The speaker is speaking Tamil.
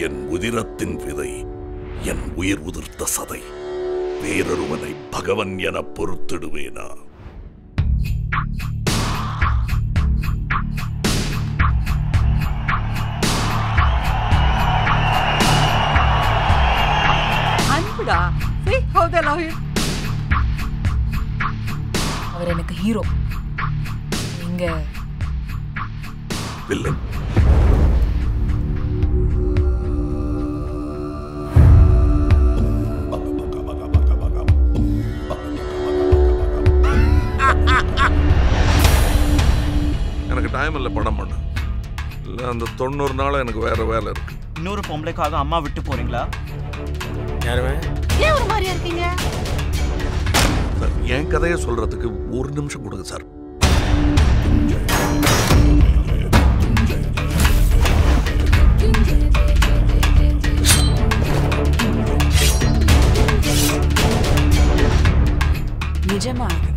என் உதிரத்தின் விதை என் உயிர் உதிர்த்த சதை வேறொருவனை பகவன் எனப் பொறுத்திடுவேனா அன்புடா see how they love you அவர் எனக்கு ஹீரோ நீங்க வில்லன் எனக்கு டைம் இல்லை படம் பண்ண இல்லை அந்த தொண்ணூறு நாள் எனக்கு வேற வேலை இருக்கு இன்னொரு பொம்பளைக்காக அம்மா விட்டு போறீங்களா யாருமே ஏன் ஒரு மாதிரியா இருக்கீங்க சார், என் கதையை சொல்றதுக்கு ஒரு நிமிஷம் கொடுங்க சார் நிஜமா